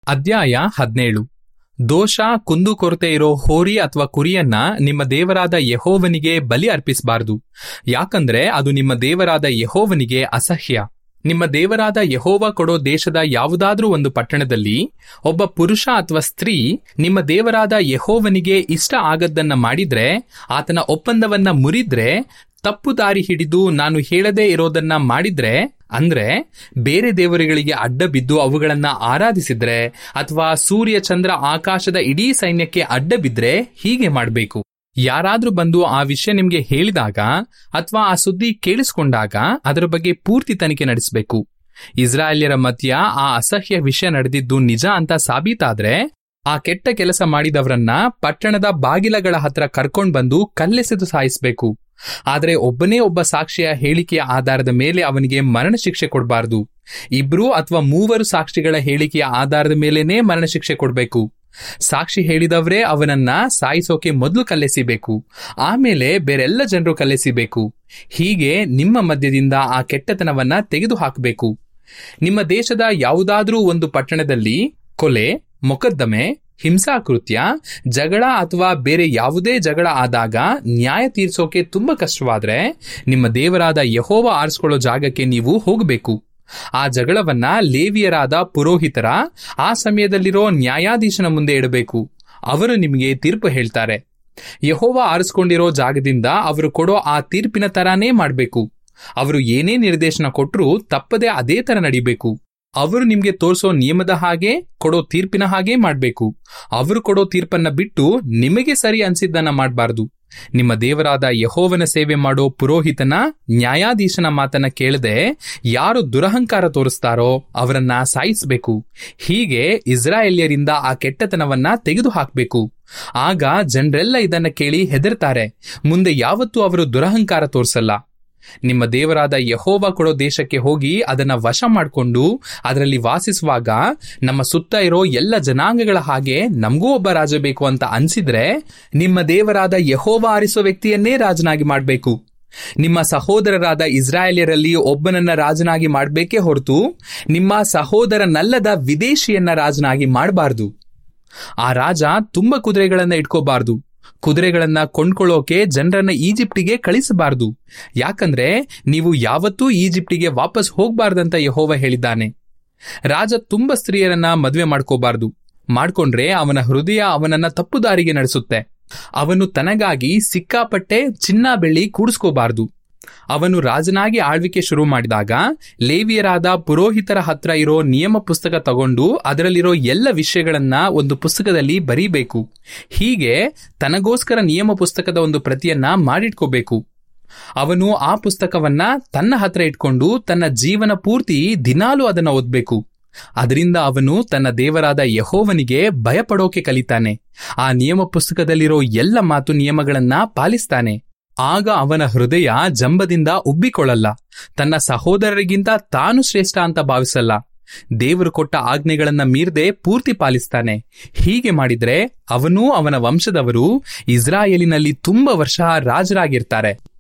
ಅಧ್ಯಾಯ ಹದಿನೇಳು ದೋಷ ಕುಂದುಕೊರತೆ ಇರೋ ಹೋರಿ ಅಥವಾ ಕುರಿಯನ್ನ ನಿಮ್ಮ ದೇವರಾದ ಯಹೋವನಿಗೆ ಬಲಿ ಅರ್ಪಿಸಬಾರದು ಯಾಕಂದ್ರೆ ಅದು ನಿಮ್ಮ ದೇವರಾದ ಯಹೋವನಿಗೆ ಅಸಹ್ಯ ನಿಮ್ಮ ದೇವರಾದ ಯಹೋವ ಕೊಡೋ ದೇಶದ ಯಾವುದಾದ್ರೂ ಒಂದು ಪಟ್ಟಣದಲ್ಲಿ ಒಬ್ಬ ಪುರುಷ ಅಥವಾ ಸ್ತ್ರೀ ನಿಮ್ಮ ದೇವರಾದ ಯಹೋವನಿಗೆ ಇಷ್ಟ ಆಗದ್ದನ್ನ ಮಾಡಿದ್ರೆ ಆತನ ಒಪ್ಪಂದವನ್ನ ಮುರಿದ್ರೆ ತಪ್ಪು ದಾರಿ ಹಿಡಿದು ನಾನು ಹೇಳದೇ ಇರೋದನ್ನ ಮಾಡಿದ್ರೆ ಅಂದ್ರೆ ಬೇರೆ ದೇವರುಗಳಿಗೆ ಅಡ್ಡ ಬಿದ್ದು ಅವುಗಳನ್ನ ಆರಾಧಿಸಿದ್ರೆ ಅಥವಾ ಸೂರ್ಯ ಚಂದ್ರ ಆಕಾಶದ ಇಡೀ ಸೈನ್ಯಕ್ಕೆ ಅಡ್ಡ ಬಿದ್ರೆ ಹೀಗೆ ಮಾಡಬೇಕು ಯಾರಾದ್ರೂ ಬಂದು ಆ ವಿಷಯ ನಿಮ್ಗೆ ಹೇಳಿದಾಗ ಅಥವಾ ಆ ಸುದ್ದಿ ಕೇಳಿಸ್ಕೊಂಡಾಗ ಅದರ ಬಗ್ಗೆ ಪೂರ್ತಿ ತನಿಖೆ ನಡೆಸಬೇಕು ಇಸ್ರಾಯೇಲ್ಯರ ಮಧ್ಯ ಆ ಅಸಹ್ಯ ವಿಷಯ ನಡೆದಿದ್ದು ನಿಜ ಅಂತ ಸಾಬೀತಾದ್ರೆ ಆ ಕೆಟ್ಟ ಕೆಲಸ ಮಾಡಿದವರನ್ನ ಪಟ್ಟಣದ ಬಾಗಿಲಗಳ ಹತ್ರ ಕರ್ಕೊಂಡ್ ಬಂದು ಕಲ್ಲೆಸೆದು ಸಾಯಿಸಬೇಕು ಆದರೆ ಒಬ್ಬನೇ ಒಬ್ಬ ಸಾಕ್ಷಿಯ ಹೇಳಿಕೆಯ ಆಧಾರದ ಮೇಲೆ ಅವನಿಗೆ ಮರಣ ಶಿಕ್ಷೆ ಕೊಡಬಾರದು ಇಬ್ರು ಅಥವಾ ಮೂವರು ಸಾಕ್ಷಿಗಳ ಹೇಳಿಕೆಯ ಆಧಾರದ ಮೇಲೇನೆ ಮರಣ ಶಿಕ್ಷೆ ಕೊಡಬೇಕು ಸಾಕ್ಷಿ ಹೇಳಿದವರೇ ಅವನನ್ನ ಸಾಯಿಸೋಕೆ ಮೊದಲು ಕಲ್ಲೆಸಿಬೇಕು ಆಮೇಲೆ ಬೇರೆಲ್ಲ ಜನರು ಕಲ್ಲೆಸಿಬೇಕು ಹೀಗೆ ನಿಮ್ಮ ಮಧ್ಯದಿಂದ ಆ ಕೆಟ್ಟತನವನ್ನ ತೆಗೆದು ಹಾಕಬೇಕು ನಿಮ್ಮ ದೇಶದ ಯಾವುದಾದ್ರೂ ಒಂದು ಪಟ್ಟಣದಲ್ಲಿ ಕೊಲೆ ಮೊಕದ್ದಮೆ ಹಿಂಸಾಕೃತ್ಯ ಜಗಳ ಅಥವಾ ಬೇರೆ ಯಾವುದೇ ಜಗಳ ಆದಾಗ ನ್ಯಾಯ ತೀರ್ಸೋಕೆ ತುಂಬಾ ಕಷ್ಟವಾದ್ರೆ ನಿಮ್ಮ ದೇವರಾದ ಯಹೋವ ಆರಿಸ್ಕೊಳ್ಳೋ ಜಾಗಕ್ಕೆ ನೀವು ಹೋಗಬೇಕು ಆ ಜಗಳವನ್ನ ಲೇವಿಯರಾದ ಪುರೋಹಿತರ ಆ ಸಮಯದಲ್ಲಿರೋ ನ್ಯಾಯಾಧೀಶನ ಮುಂದೆ ಇಡಬೇಕು ಅವರು ನಿಮಗೆ ತೀರ್ಪು ಹೇಳ್ತಾರೆ ಯಹೋವ ಆರಿಸ್ಕೊಂಡಿರೋ ಜಾಗದಿಂದ ಅವರು ಕೊಡೋ ಆ ತೀರ್ಪಿನ ತರಾನೇ ಮಾಡಬೇಕು ಅವರು ಏನೇ ನಿರ್ದೇಶನ ಕೊಟ್ರೂ ತಪ್ಪದೆ ಅದೇ ತರ ನಡಿಬೇಕು ಅವರು ನಿಮ್ಗೆ ತೋರಿಸೋ ನಿಯಮದ ಹಾಗೆ ಕೊಡೋ ತೀರ್ಪಿನ ಹಾಗೆ ಮಾಡ್ಬೇಕು ಅವರು ಕೊಡೋ ತೀರ್ಪನ್ನ ಬಿಟ್ಟು ನಿಮಗೆ ಸರಿ ಅನ್ಸಿದ್ದನ್ನ ಮಾಡಬಾರ್ದು ನಿಮ್ಮ ದೇವರಾದ ಯಹೋವನ ಸೇವೆ ಮಾಡೋ ಪುರೋಹಿತನ ನ್ಯಾಯಾಧೀಶನ ಮಾತನ್ನ ಕೇಳದೆ ಯಾರು ದುರಹಂಕಾರ ತೋರಿಸ್ತಾರೋ ಅವರನ್ನ ಸಾಯಿಸಬೇಕು ಹೀಗೆ ಇಸ್ರಾಯೇಲ್ಯರಿಂದ ಆ ಕೆಟ್ಟತನವನ್ನ ತೆಗೆದು ಹಾಕ್ಬೇಕು ಆಗ ಜನರೆಲ್ಲ ಇದನ್ನ ಕೇಳಿ ಹೆದರ್ತಾರೆ ಮುಂದೆ ಯಾವತ್ತೂ ಅವರು ದುರಹಂಕಾರ ತೋರಿಸಲ್ಲ ನಿಮ್ಮ ದೇವರಾದ ಯಹೋವ ಕೊಡೋ ದೇಶಕ್ಕೆ ಹೋಗಿ ಅದನ್ನ ವಶ ಮಾಡಿಕೊಂಡು ಅದರಲ್ಲಿ ವಾಸಿಸುವಾಗ ನಮ್ಮ ಸುತ್ತ ಇರೋ ಎಲ್ಲ ಜನಾಂಗಗಳ ಹಾಗೆ ನಮಗೂ ಒಬ್ಬ ರಾಜ ಬೇಕು ಅಂತ ಅನ್ಸಿದ್ರೆ ನಿಮ್ಮ ದೇವರಾದ ಯಹೋವ ಆರಿಸೋ ವ್ಯಕ್ತಿಯನ್ನೇ ರಾಜನಾಗಿ ಮಾಡಬೇಕು ನಿಮ್ಮ ಸಹೋದರರಾದ ಇಸ್ರಾಯೇಲ್ಯರಲ್ಲಿ ಒಬ್ಬನನ್ನ ರಾಜನಾಗಿ ಮಾಡಬೇಕೇ ಹೊರತು ನಿಮ್ಮ ಸಹೋದರನಲ್ಲದ ವಿದೇಶಿಯನ್ನ ರಾಜನಾಗಿ ಮಾಡಬಾರ್ದು ಆ ರಾಜ ತುಂಬಾ ಕುದುರೆಗಳನ್ನ ಇಟ್ಕೋಬಾರ್ದು ಕುದುರೆಗಳನ್ನ ಕೊಂಡ್ಕೊಳ್ಳೋಕೆ ಜನರನ್ನ ಈಜಿಪ್ಟಿಗೆ ಕಳಿಸಬಾರದು ಯಾಕಂದ್ರೆ ನೀವು ಯಾವತ್ತೂ ಈಜಿಪ್ಟಿಗೆ ವಾಪಸ್ ಹೋಗ್ಬಾರ್ದಂತ ಯಹೋವ ಹೇಳಿದ್ದಾನೆ ರಾಜ ತುಂಬಾ ಸ್ತ್ರೀಯರನ್ನ ಮದುವೆ ಮಾಡ್ಕೋಬಾರ್ದು ಮಾಡ್ಕೊಂಡ್ರೆ ಅವನ ಹೃದಯ ಅವನನ್ನ ತಪ್ಪು ದಾರಿಗೆ ನಡೆಸುತ್ತೆ ಅವನು ತನಗಾಗಿ ಸಿಕ್ಕಾಪಟ್ಟೆ ಚಿನ್ನ ಬೆಳ್ಳಿ ಕೂಡಿಸ್ಕೋಬಾರ್ದು ಅವನು ರಾಜನಾಗಿ ಆಳ್ವಿಕೆ ಶುರು ಮಾಡಿದಾಗ ಲೇವಿಯರಾದ ಪುರೋಹಿತರ ಹತ್ರ ಇರೋ ನಿಯಮ ಪುಸ್ತಕ ತಗೊಂಡು ಅದರಲ್ಲಿರೋ ಎಲ್ಲ ವಿಷಯಗಳನ್ನ ಒಂದು ಪುಸ್ತಕದಲ್ಲಿ ಬರೀಬೇಕು ಹೀಗೆ ತನಗೋಸ್ಕರ ನಿಯಮ ಪುಸ್ತಕದ ಒಂದು ಪ್ರತಿಯನ್ನ ಮಾಡಿಟ್ಕೋಬೇಕು ಅವನು ಆ ಪುಸ್ತಕವನ್ನ ತನ್ನ ಹತ್ರ ಇಟ್ಕೊಂಡು ತನ್ನ ಜೀವನ ಪೂರ್ತಿ ದಿನಾಲೂ ಅದನ್ನ ಓದ್ಬೇಕು ಅದರಿಂದ ಅವನು ತನ್ನ ದೇವರಾದ ಯಹೋವನಿಗೆ ಭಯಪಡೋಕೆ ಕಲಿತಾನೆ ಆ ನಿಯಮ ಪುಸ್ತಕದಲ್ಲಿರೋ ಎಲ್ಲ ಮಾತು ನಿಯಮಗಳನ್ನ ಪಾಲಿಸ್ತಾನೆ ಆಗ ಅವನ ಹೃದಯ ಜಂಬದಿಂದ ಉಬ್ಬಿಕೊಳ್ಳಲ್ಲ ತನ್ನ ಸಹೋದರರಿಗಿಂತ ತಾನು ಶ್ರೇಷ್ಠ ಅಂತ ಭಾವಿಸಲ್ಲ ದೇವರು ಕೊಟ್ಟ ಆಜ್ಞೆಗಳನ್ನ ಮೀರದೆ ಪೂರ್ತಿ ಪಾಲಿಸ್ತಾನೆ ಹೀಗೆ ಮಾಡಿದ್ರೆ ಅವನೂ ಅವನ ವಂಶದವರು ಇಸ್ರಾಯೇಲಿನಲ್ಲಿ ತುಂಬಾ ವರ್ಷ ರಾಜರಾಗಿರ್ತಾರೆ